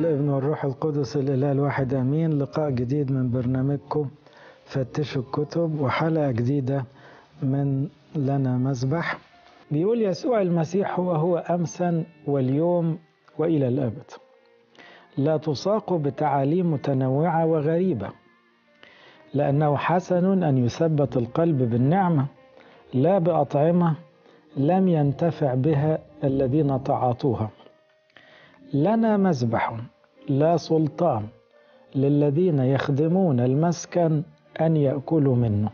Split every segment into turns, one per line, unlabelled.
والابن والروح القدس الإله الواحد أمين لقاء جديد من برنامجكم فتشوا الكتب وحلقة جديدة من لنا مذبح بيقول يسوع المسيح هو هو أمسا واليوم وإلى الأبد لا تساق بتعاليم متنوعة وغريبة لأنه حسن أن يثبت القلب بالنعمة لا بأطعمة لم ينتفع بها الذين تعاطوها لنا مذبح لا سلطان للذين يخدمون المسكن أن يأكلوا منه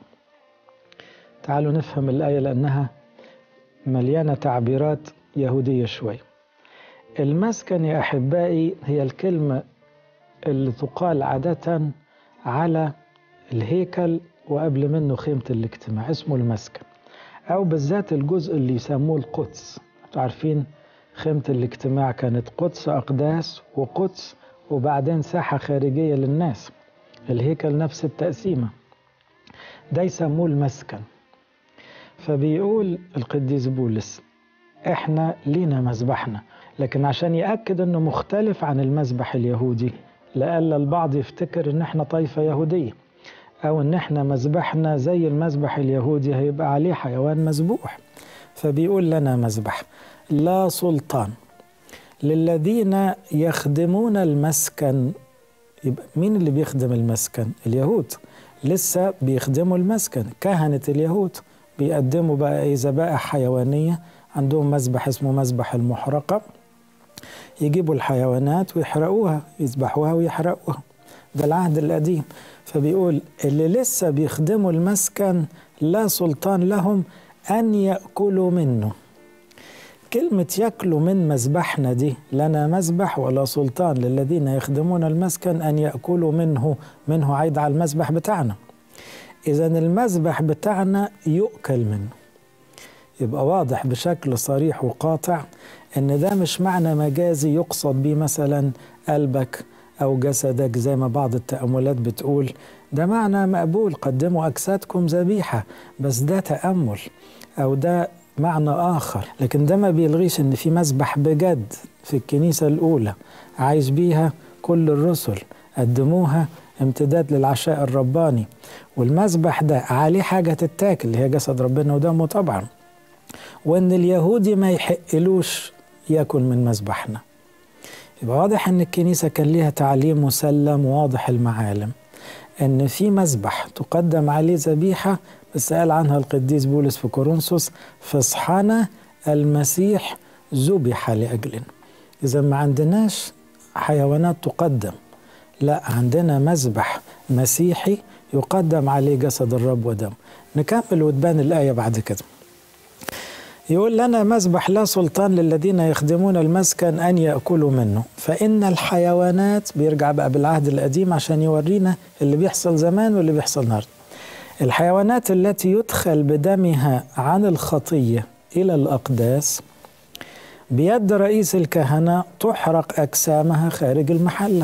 تعالوا نفهم الآية لأنها مليانة تعبيرات يهودية شوي المسكن يا أحبائي هي الكلمة اللي تقال عادة على الهيكل وقبل منه خيمة الاجتماع اسمه المسكن أو بالذات الجزء اللي يسموه القدس عارفين خيمة الاجتماع كانت قدس أقداس وقدس وبعدين ساحة خارجية للناس الهيكل نفس التقسيمة ده يسموه المسكن فبيقول القديس بولس احنا لينا مذبحنا لكن عشان يأكد انه مختلف عن المذبح اليهودي لألا البعض يفتكر ان احنا طائفة يهودية او ان احنا مذبحنا زي المذبح اليهودي هيبقى عليه حيوان مذبوح فبيقول لنا مذبح لا سلطان للذين يخدمون المسكن يبقى مين اللي بيخدم المسكن اليهود لسه بيخدموا المسكن كهنة اليهود بيقدموا بقى ايه ذبائح حيوانية عندهم مذبح اسمه مذبح المحرقة يجيبوا الحيوانات ويحرقوها يذبحوها ويحرقوها ده العهد القديم فبيقول اللي لسه بيخدموا المسكن لا سلطان لهم أن يأكلوا منه كلمة يأكلوا من مذبحنا دي لنا مذبح ولا سلطان للذين يخدمون المسكن أن يأكلوا منه منه عيد على المذبح بتاعنا إذا المذبح بتاعنا يؤكل منه يبقى واضح بشكل صريح وقاطع ان ده مش معنى مجازي يقصد بيه مثلا قلبك او جسدك زي ما بعض التأملات بتقول ده معنى مقبول قدموا اجسادكم ذبيحة بس ده تأمل او ده معنى اخر لكن ده ما بيلغيش ان في مذبح بجد في الكنيسة الاولى عايش بيها كل الرسل قدموها امتداد للعشاء الرباني والمذبح ده عليه حاجة تتاكل اللي هي جسد ربنا ودمه طبعا وان اليهودي ما يحقلوش ياكل من مذبحنا يبقى واضح ان الكنيسه كان ليها تعليم مسلم واضح المعالم ان في مذبح تقدم عليه ذبيحه بس قال عنها القديس بولس في كورنثوس فصحنا المسيح ذبح لاجلنا اذا ما عندناش حيوانات تقدم لا عندنا مذبح مسيحي يقدم عليه جسد الرب ودم نكمل وتبان الايه بعد كده يقول لنا مذبح لا سلطان للذين يخدمون المسكن أن يأكلوا منه فإن الحيوانات بيرجع بقى بالعهد القديم عشان يورينا اللي بيحصل زمان واللي بيحصل النهارده الحيوانات التي يدخل بدمها عن الخطية إلى الأقداس بيد رئيس الكهنة تحرق أجسامها خارج المحلة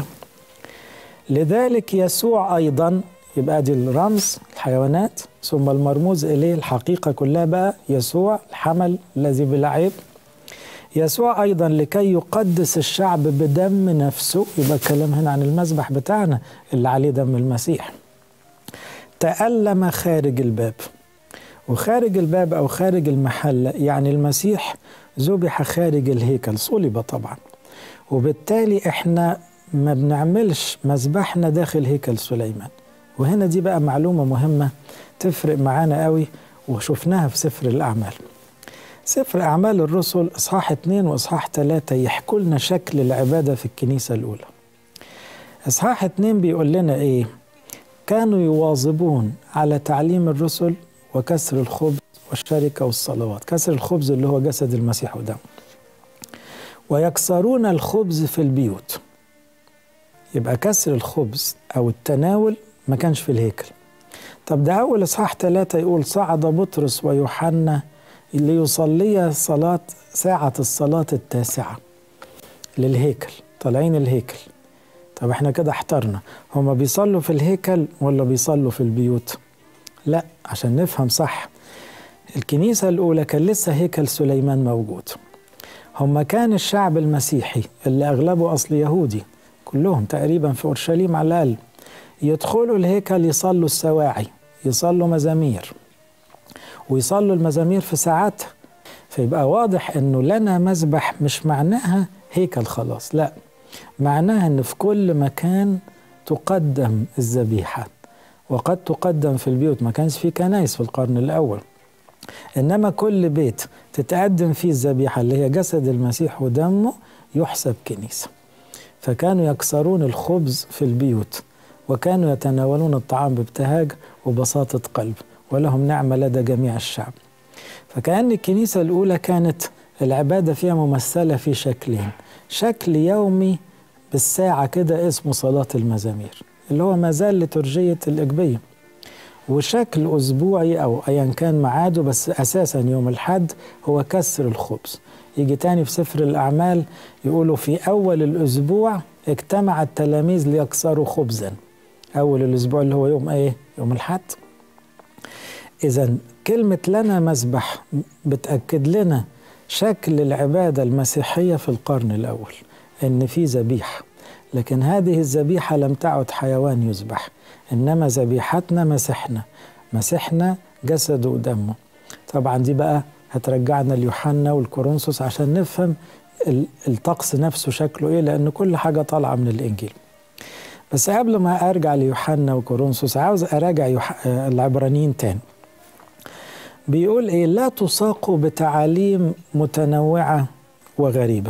لذلك يسوع أيضا يبقى دي الرمز الحيوانات ثم المرموز إليه الحقيقة كلها بقى يسوع الحمل الذي بلا عيب يسوع أيضا لكي يقدس الشعب بدم نفسه يبقى الكلام هنا عن المذبح بتاعنا اللي عليه دم المسيح تألم خارج الباب وخارج الباب أو خارج المحلة يعني المسيح ذبح خارج الهيكل صلب طبعا وبالتالي احنا ما بنعملش مذبحنا داخل هيكل سليمان وهنا دي بقى معلومة مهمة تفرق معانا قوي وشفناها في سفر الأعمال سفر أعمال الرسل إصحاح اتنين وإصحاح تلاتة يحكوا لنا شكل العبادة في الكنيسة الأولى إصحاح اتنين بيقول لنا إيه كانوا يواظبون على تعليم الرسل وكسر الخبز والشركة والصلوات كسر الخبز اللي هو جسد المسيح ودمه ويكسرون الخبز في البيوت يبقى كسر الخبز أو التناول ما كانش في الهيكل طب ده أول إصحاح ثلاثة يقول صعد بطرس ويوحنا ليصلي صلاة ساعة الصلاة التاسعة للهيكل طالعين الهيكل طب احنا كده احترنا هما بيصلوا في الهيكل ولا بيصلوا في البيوت لا عشان نفهم صح الكنيسة الأولى كان لسه هيكل سليمان موجود هم كان الشعب المسيحي اللي أغلبه أصل يهودي كلهم تقريبا في أورشليم على الأقل يدخلوا الهيكل يصلوا السواعي يصلوا مزامير ويصلوا المزامير في ساعاتها فيبقى واضح انه لنا مذبح مش معناها هيكل خلاص لا معناها ان في كل مكان تقدم الذبيحه وقد تقدم في البيوت ما كانش في كنايس في القرن الاول انما كل بيت تتقدم فيه الذبيحه اللي هي جسد المسيح ودمه يحسب كنيسه فكانوا يكسرون الخبز في البيوت وكانوا يتناولون الطعام بابتهاج وبساطه قلب ولهم نعمه لدى جميع الشعب فكأن الكنيسة الأولى كانت العبادة فيها ممثلة في شكلين شكل يومي بالساعة كده اسمه صلاة المزامير اللي هو ما زال لترجية الإجبية وشكل أسبوعي أو أيا كان معاده بس أساسا يوم الحد هو كسر الخبز يجي تاني في سفر الأعمال يقولوا في أول الأسبوع اجتمع التلاميذ ليكسروا خبزا أول الأسبوع اللي هو يوم إيه؟ يوم الحد إذا كلمة لنا مذبح بتأكد لنا شكل العبادة المسيحية في القرن الأول إن في ذبيحة لكن هذه الذبيحة لم تعد حيوان يذبح إنما ذبيحتنا مسيحنا مسيحنا جسده ودمه طبعا دي بقى هترجعنا ليوحنا والكورنثوس عشان نفهم الطقس نفسه شكله ايه لان كل حاجه طالعه من الانجيل بس قبل ما ارجع ليوحنا وكورنثوس عاوز اراجع يوح... العبرانيين تاني بيقول ايه لا تساقوا بتعاليم متنوعه وغريبه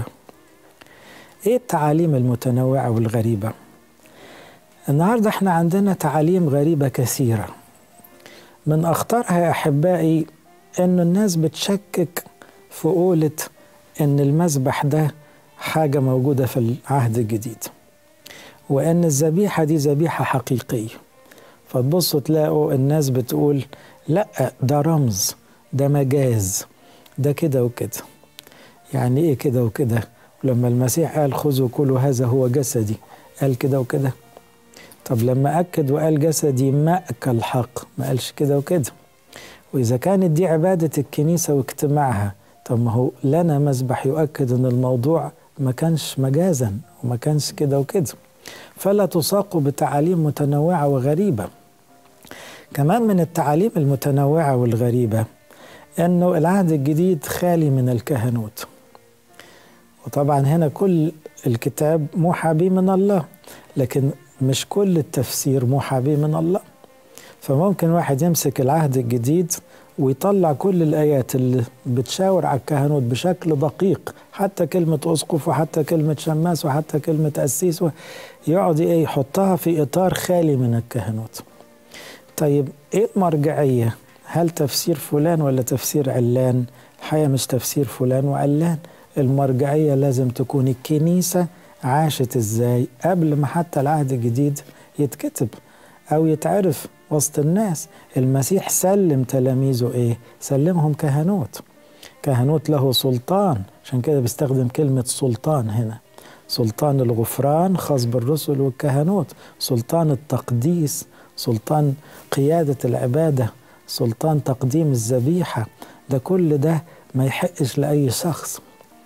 ايه التعاليم المتنوعه والغريبه النهارده احنا عندنا تعاليم غريبه كثيره من اخطرها يا احبائي انه الناس بتشكك في قولة ان المذبح ده حاجة موجودة في العهد الجديد وان الذبيحة دي ذبيحة حقيقية فتبصوا تلاقوا الناس بتقول لا ده رمز ده مجاز ده كده وكده يعني ايه كده وكده ولما المسيح قال خذوا كلوا هذا هو جسدي قال كده وكده طب لما أكد وقال جسدي مأكل حق ما قالش كده وكده وإذا كانت دي عبادة الكنيسة واجتماعها طب ما هو لنا مذبح يؤكد أن الموضوع ما كانش مجازا وما كانش كده وكده فلا تساق بتعاليم متنوعة وغريبة كمان من التعاليم المتنوعة والغريبة أنه العهد الجديد خالي من الكهنوت وطبعا هنا كل الكتاب موحى به من الله لكن مش كل التفسير موحى به من الله فممكن واحد يمسك العهد الجديد ويطلع كل الآيات اللي بتشاور على الكهنوت بشكل دقيق حتى كلمة أسقف وحتى كلمة شماس وحتى كلمة أسيس يقعد إيه يحطها في إطار خالي من الكهنوت طيب إيه المرجعية هل تفسير فلان ولا تفسير علان الحقيقة مش تفسير فلان وعلان المرجعية لازم تكون الكنيسة عاشت ازاي قبل ما حتى العهد الجديد يتكتب او يتعرف وسط الناس المسيح سلم تلاميذه ايه سلمهم كهنوت كهنوت له سلطان عشان كده بيستخدم كلمة سلطان هنا سلطان الغفران خاص بالرسل والكهنوت سلطان التقديس سلطان قيادة العبادة سلطان تقديم الذبيحة ده كل ده ما يحقش لأي شخص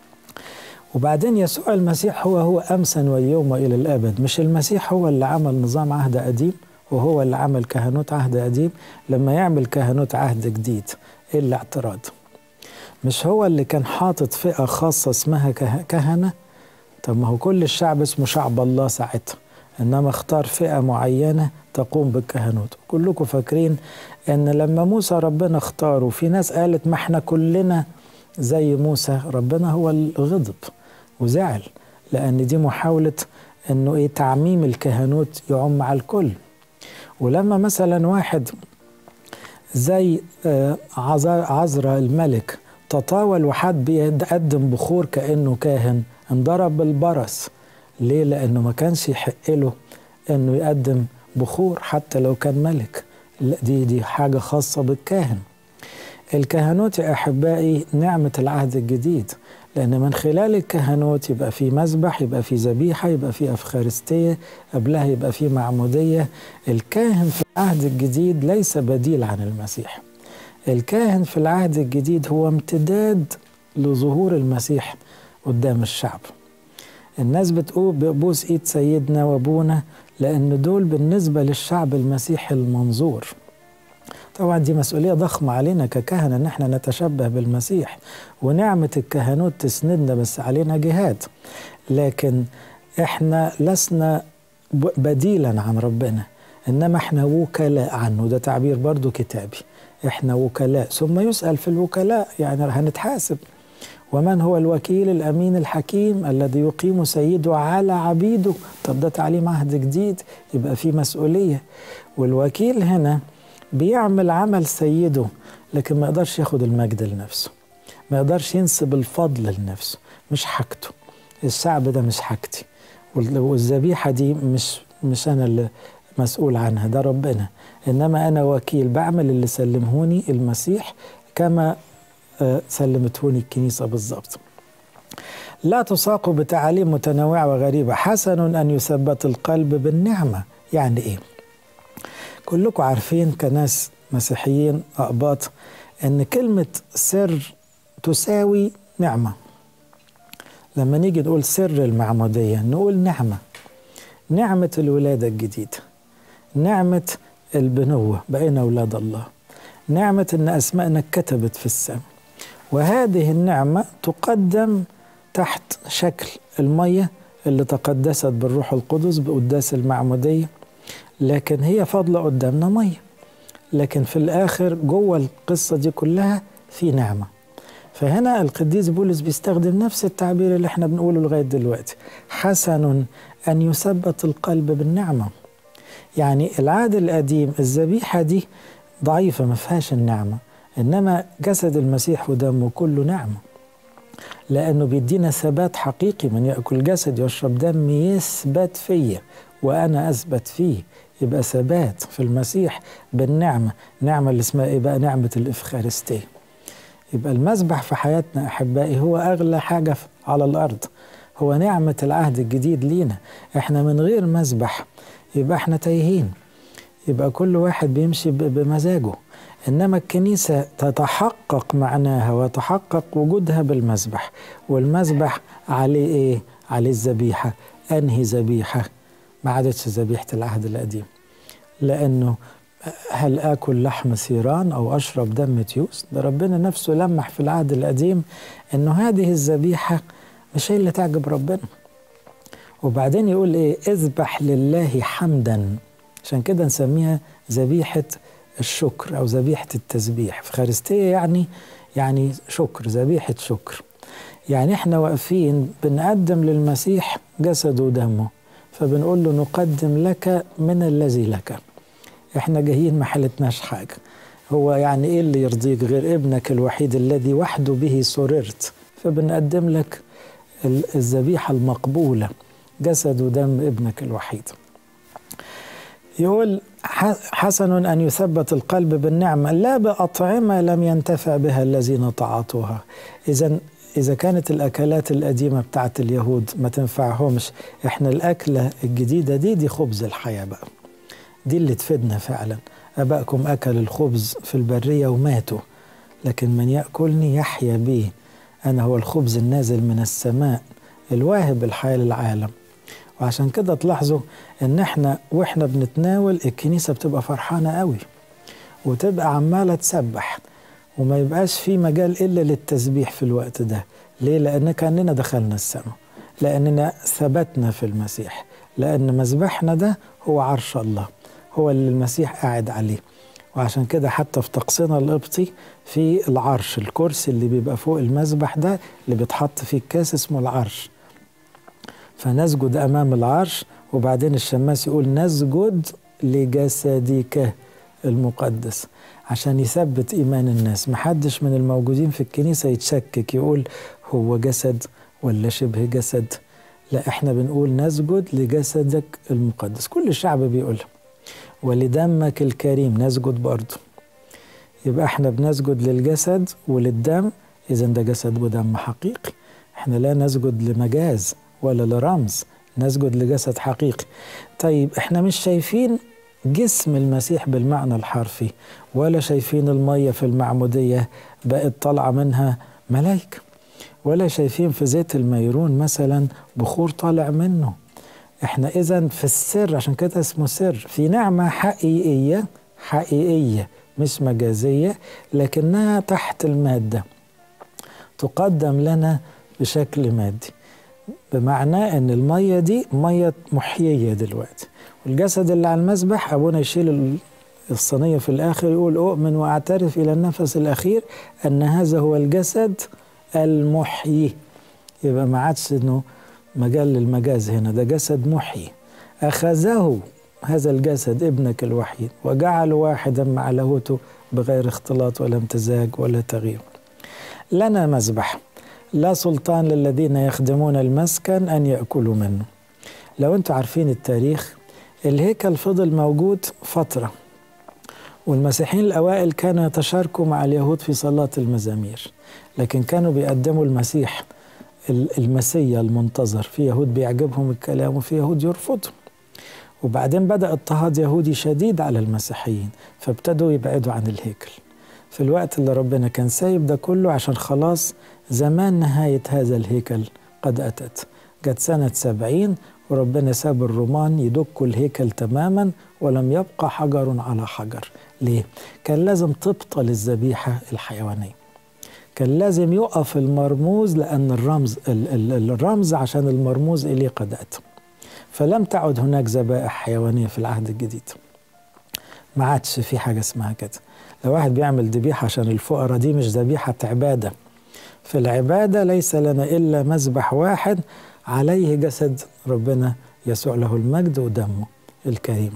وبعدين يسوع المسيح هو هو أمسا واليوم وإلى الأبد مش المسيح هو اللي عمل نظام عهد قديم وهو اللي عمل كهنوت عهد قديم لما يعمل كهنوت عهد جديد إيه الاعتراض مش هو اللي كان حاطط فئة خاصة اسمها كهنة طب ما هو كل الشعب اسمه شعب الله ساعتها إنما اختار فئة معينة تقوم بالكهنوت كلكم فاكرين إن لما موسى ربنا اختاره في ناس قالت ما احنا كلنا زي موسى ربنا هو الغضب وزعل لأن دي محاولة إنه إيه تعميم الكهنوت يعم على الكل ولما مثلا واحد زي عزرا الملك تطاول وحد بيقدم بخور كأنه كاهن انضرب بالبرص ليه؟ لأنه ما كانش يحق له إنه يقدم بخور حتى لو كان ملك لا دي دي حاجة خاصة بالكاهن الكهنوت يا أحبائي نعمة العهد الجديد لأن من خلال الكهنوت يبقى في مذبح يبقى في ذبيحة يبقى في أفخارستية قبلها يبقى في معمودية الكاهن في العهد الجديد ليس بديل عن المسيح الكاهن في العهد الجديد هو امتداد لظهور المسيح قدام الشعب الناس بتقول ببوس ايد سيدنا وابونا لان دول بالنسبة للشعب المسيحي المنظور طبعا دي مسؤولية ضخمة علينا ككهنة ان احنا نتشبه بالمسيح ونعمة الكهنوت تسندنا بس علينا جهاد لكن احنا لسنا بديلا عن ربنا انما احنا وكلاء عنه ده تعبير برضو كتابي احنا وكلاء ثم يسأل في الوكلاء يعني هنتحاسب ومن هو الوكيل الامين الحكيم الذي يقيم سيده على عبيده طب ده تعليم عهد جديد يبقى في مسؤوليه والوكيل هنا بيعمل عمل سيده لكن ما يقدرش ياخد المجد لنفسه ما يقدرش ينسب الفضل لنفسه مش حاجته الشعب ده مش حاجتي والذبيحه دي مش مش انا اللي مسؤول عنها ده ربنا انما انا وكيل بعمل اللي سلمهوني المسيح كما سلمتهوني الكنيسة بالضبط لا تساق بتعاليم متنوعة وغريبة حسن أن يثبت القلب بالنعمة يعني إيه كلكم عارفين كناس مسيحيين أقباط أن كلمة سر تساوي نعمة لما نيجي نقول سر المعمودية نقول نعمة نعمة الولادة الجديدة نعمة البنوة بقينا أولاد الله نعمة أن أسماءنا كتبت في السماء وهذه النعمة تقدم تحت شكل المية اللي تقدست بالروح القدس بقداس المعمودية لكن هي فضلة قدامنا مية لكن في الآخر جوه القصة دي كلها في نعمة فهنا القديس بولس بيستخدم نفس التعبير اللي احنا بنقوله لغاية دلوقتي حسن أن يثبت القلب بالنعمة يعني العهد القديم الذبيحة دي ضعيفة ما فيهاش النعمة إنما جسد المسيح ودمه كله نعمة لأنه بيدينا ثبات حقيقي من يأكل جسد يشرب دم يثبت فيا وأنا أثبت فيه يبقى ثبات في المسيح بالنعمة نعمة اللي اسمها إيه بقى نعمة الإفخارستية يبقى المسبح في حياتنا أحبائي هو أغلى حاجة على الأرض هو نعمة العهد الجديد لينا إحنا من غير مسبح يبقى إحنا تايهين يبقى كل واحد بيمشي بمزاجه انما الكنيسه تتحقق معناها وتحقق وجودها بالمذبح والمذبح عليه ايه عليه الذبيحه انهي ذبيحه ما عادتش ذبيحه العهد القديم لانه هل اكل لحم ثيران او اشرب دم تيوس ده ربنا نفسه لمح في العهد القديم انه هذه الذبيحه مش هي اللي تعجب ربنا وبعدين يقول ايه اذبح لله حمدا عشان كده نسميها ذبيحه الشكر او ذبيحه التسبيح فخارستيه يعني يعني شكر ذبيحه شكر يعني احنا واقفين بنقدم للمسيح جسده ودمه فبنقول له نقدم لك من الذي لك احنا جايين ما حلتناش حاجه هو يعني ايه اللي يرضيك غير ابنك الوحيد الذي وحده به سررت فبنقدم لك الذبيحه المقبوله جسد ودم ابنك الوحيد يقول حسن أن يثبت القلب بالنعمة لا بأطعمة لم ينتفع بها الذين تعاطوها إذا إذا كانت الأكلات القديمة بتاعت اليهود ما تنفعهمش إحنا الأكلة الجديدة دي دي خبز الحياة بقى دي اللي تفيدنا فعلا أبائكم أكل الخبز في البرية وماتوا لكن من يأكلني يحيا بي أنا هو الخبز النازل من السماء الواهب الحياة للعالم وعشان كده تلاحظوا ان احنا واحنا بنتناول الكنيسة بتبقى فرحانة قوي وتبقى عمالة تسبح وما يبقاش في مجال الا للتسبيح في الوقت ده ليه لان كاننا دخلنا السماء لاننا ثبتنا في المسيح لان مذبحنا ده هو عرش الله هو اللي المسيح قاعد عليه وعشان كده حتى في طقسنا القبطي في العرش الكرسي اللي بيبقى فوق المذبح ده اللي بيتحط فيه الكاس اسمه العرش فنسجد امام العرش وبعدين الشماس يقول نسجد لجسدك المقدس عشان يثبت ايمان الناس محدش من الموجودين في الكنيسه يتشكك يقول هو جسد ولا شبه جسد لا احنا بنقول نسجد لجسدك المقدس كل الشعب بيقولها ولدمك الكريم نسجد برضه يبقى احنا بنسجد للجسد وللدم اذا ده جسد ودم حقيقي احنا لا نسجد لمجاز ولا لرمز نسجد لجسد حقيقي طيب احنا مش شايفين جسم المسيح بالمعنى الحرفي ولا شايفين المية في المعمودية بقت طالعة منها ملايكة ولا شايفين في زيت الميرون مثلا بخور طالع منه احنا اذا في السر عشان كده اسمه سر في نعمة حقيقية حقيقية مش مجازية لكنها تحت المادة تقدم لنا بشكل مادي بمعنى ان المية دي مية محيية دلوقتي والجسد اللي على المسبح ابونا يشيل الصينية في الاخر يقول اؤمن واعترف الى النفس الاخير ان هذا هو الجسد المحيي يبقى ما عادش انه مجال للمجاز هنا ده جسد محيي اخذه هذا الجسد ابنك الوحيد وجعله واحدا مع لاهوته بغير اختلاط ولا امتزاج ولا تغيير لنا مذبح لا سلطان للذين يخدمون المسكن ان ياكلوا منه لو انتم عارفين التاريخ الهيكل فضل موجود فتره والمسيحيين الاوائل كانوا يتشاركوا مع اليهود في صلاه المزامير لكن كانوا بيقدموا المسيح المسيا المنتظر في يهود بيعجبهم الكلام وفي يهود يرفضوا وبعدين بدأ اضطهاد يهودي شديد على المسيحيين فابتدوا يبعدوا عن الهيكل في الوقت اللي ربنا كان سايب ده كله عشان خلاص زمان نهاية هذا الهيكل قد أتت جت سنة سبعين وربنا ساب الرومان يدكوا الهيكل تماما ولم يبقى حجر على حجر ليه؟ كان لازم تبطل الذبيحة الحيوانية كان لازم يقف المرموز لأن الرمز الرمز عشان المرموز إليه قد أتى فلم تعد هناك ذبائح حيوانية في العهد الجديد ما عادش في حاجة اسمها كده لو واحد بيعمل ذبيحة عشان الفقراء دي مش ذبيحة عبادة في العبادة ليس لنا إلا مذبح واحد عليه جسد ربنا يسوع له المجد ودمه الكريم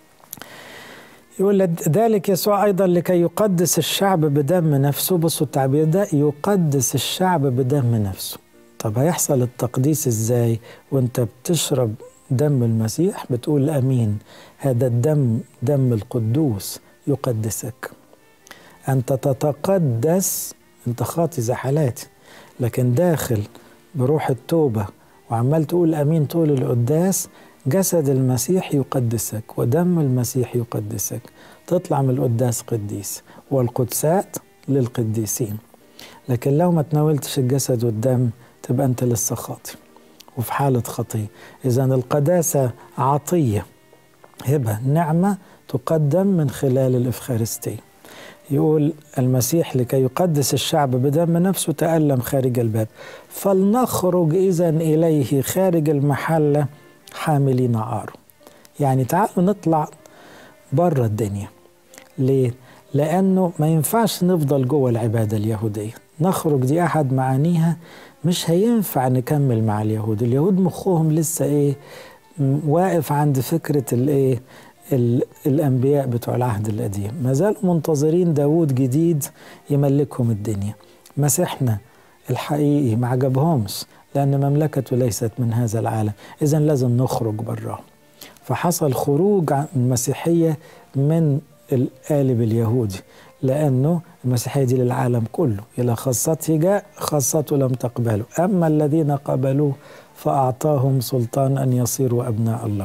يقول ذلك يسوع أيضا لكي يقدس الشعب بدم نفسه بصوا التعبير ده يقدس الشعب بدم نفسه طب هيحصل التقديس ازاي وانت بتشرب دم المسيح بتقول امين هذا الدم دم القدوس يقدسك انت تتقدس انت خاطي زي حالاتي لكن داخل بروح التوبه وعمال تقول امين طول القداس جسد المسيح يقدسك ودم المسيح يقدسك تطلع من القداس قديس والقدسات للقديسين لكن لو ما تناولتش الجسد والدم تبقى انت لسه خاطي وفي حالة خطية إذا القداسة عطية هبة نعمة تقدم من خلال الإفخارستية يقول المسيح لكي يقدس الشعب بدم نفسه تألم خارج الباب فلنخرج إذا إليه خارج المحلة حاملين عاره يعني تعالوا نطلع بره الدنيا ليه؟ لأنه ما ينفعش نفضل جوه العبادة اليهودية نخرج دي أحد معانيها مش هينفع نكمل مع اليهود اليهود مخهم لسه ايه واقف عند فكرة الايه الأنبياء بتوع العهد القديم ما زالوا منتظرين داود جديد يملكهم الدنيا مسيحنا الحقيقي ما عجبهمش لأن مملكته ليست من هذا العالم إذا لازم نخرج براه فحصل خروج عن المسيحية من القالب اليهودي لأنه المسيحية دي للعالم كله إلى خاصته جاء خاصته لم تقبله أما الذين قبلوه فأعطاهم سلطان أن يصيروا أبناء الله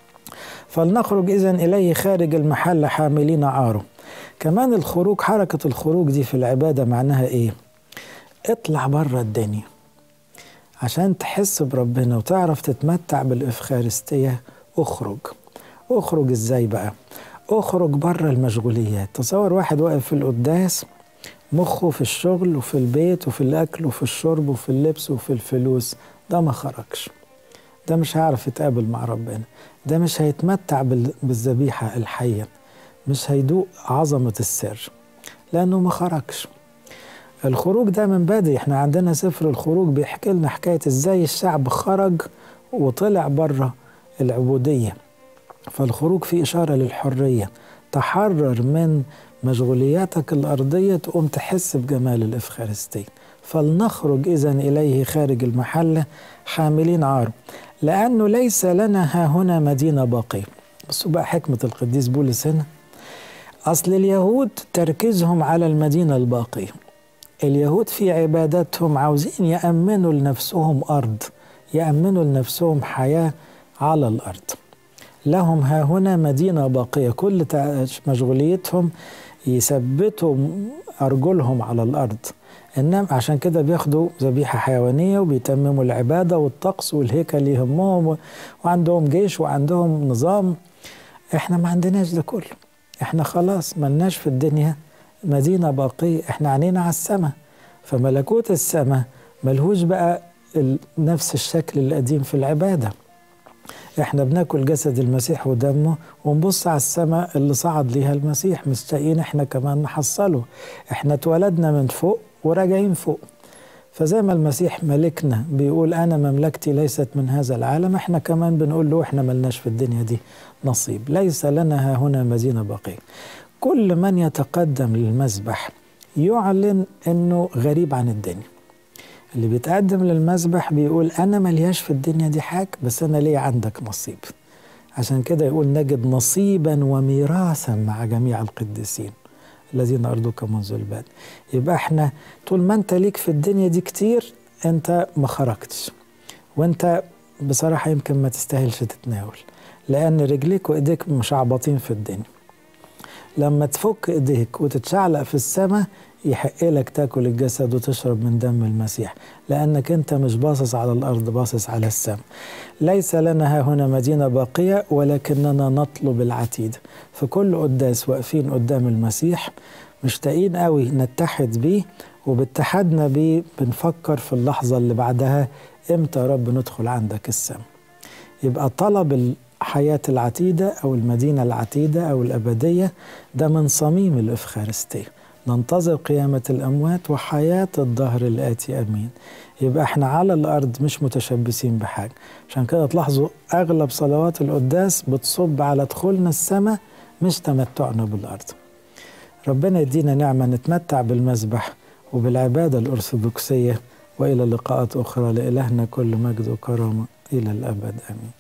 فلنخرج إذن إليه خارج المحل حاملين عاره كمان الخروج حركة الخروج دي في العبادة معناها إيه اطلع بره الدنيا عشان تحس بربنا وتعرف تتمتع بالإفخارستية اخرج اخرج ازاي بقى اخرج بره المشغوليات تصور واحد واقف في القداس مخه في الشغل وفي البيت وفي الاكل وفي الشرب وفي اللبس وفي الفلوس ده ما خرجش ده مش هيعرف يتقابل مع ربنا ده مش هيتمتع بالذبيحة الحية مش هيدوق عظمة السر لأنه ما خرجش الخروج ده من بدري احنا عندنا سفر الخروج بيحكي لنا حكاية ازاي الشعب خرج وطلع بره العبودية فالخروج فيه إشارة للحرية تحرر من مشغولياتك الأرضية تقوم تحس بجمال الإفخارستية فلنخرج إذا إليه خارج المحلة حاملين عار لأنه ليس لنا ها هنا مدينة باقية بصوا بقى حكمة القديس بولس هنا أصل اليهود تركيزهم على المدينة الباقية اليهود في عباداتهم عاوزين يأمنوا لنفسهم أرض يأمنوا لنفسهم حياة على الأرض لهم ها هنا مدينة باقية كل مشغوليتهم يثبتوا أرجلهم على الأرض إنما عشان كده بياخدوا ذبيحة حيوانية وبيتمموا العبادة والطقس والهيكل يهمهم وعندهم جيش وعندهم نظام احنا ما عندناش ده كله احنا خلاص ملناش في الدنيا مدينة باقية احنا عنينا على السماء فملكوت السماء ملهوش بقى نفس الشكل القديم في العبادة احنا بناكل جسد المسيح ودمه ونبص على السماء اللي صعد ليها المسيح مستائين احنا كمان نحصله احنا اتولدنا من فوق وراجعين فوق فزي ما المسيح ملكنا بيقول انا مملكتي ليست من هذا العالم احنا كمان بنقول له احنا ملناش في الدنيا دي نصيب ليس لنا ها هنا مدينه بقيه كل من يتقدم للمذبح يعلن انه غريب عن الدنيا اللي بيتقدم للمذبح بيقول انا ملياش في الدنيا دي حاجه بس انا ليا عندك نصيب عشان كده يقول نجد نصيبا وميراثا مع جميع القديسين الذين ارضوك منذ البدء يبقى احنا طول ما انت ليك في الدنيا دي كتير انت ما خرجتش وانت بصراحه يمكن ما تستاهلش تتناول لان رجليك وايديك مشعبطين في الدنيا لما تفك ايديك وتتشعلق في السماء يحق لك تاكل الجسد وتشرب من دم المسيح لانك انت مش باصص على الارض باصص على السماء ليس لنا ها هنا مدينه باقيه ولكننا نطلب العتيد في كل قداس واقفين قدام المسيح مشتاقين قوي نتحد بيه وباتحادنا بيه بنفكر في اللحظه اللي بعدها امتى يا رب ندخل عندك السماء يبقى طلب الحياة العتيدة أو المدينة العتيدة أو الأبدية ده من صميم الإفخارستية ننتظر قيامة الأموات وحياة الظهر الآتي أمين يبقى احنا على الأرض مش متشبثين بحاجة عشان كده تلاحظوا أغلب صلوات القداس بتصب على دخولنا السماء مش تمتعنا بالأرض ربنا يدينا نعمة نتمتع بالمذبح وبالعبادة الأرثوذكسية وإلى لقاءات أخرى لإلهنا كل مجد وكرامة إلى الأبد آمين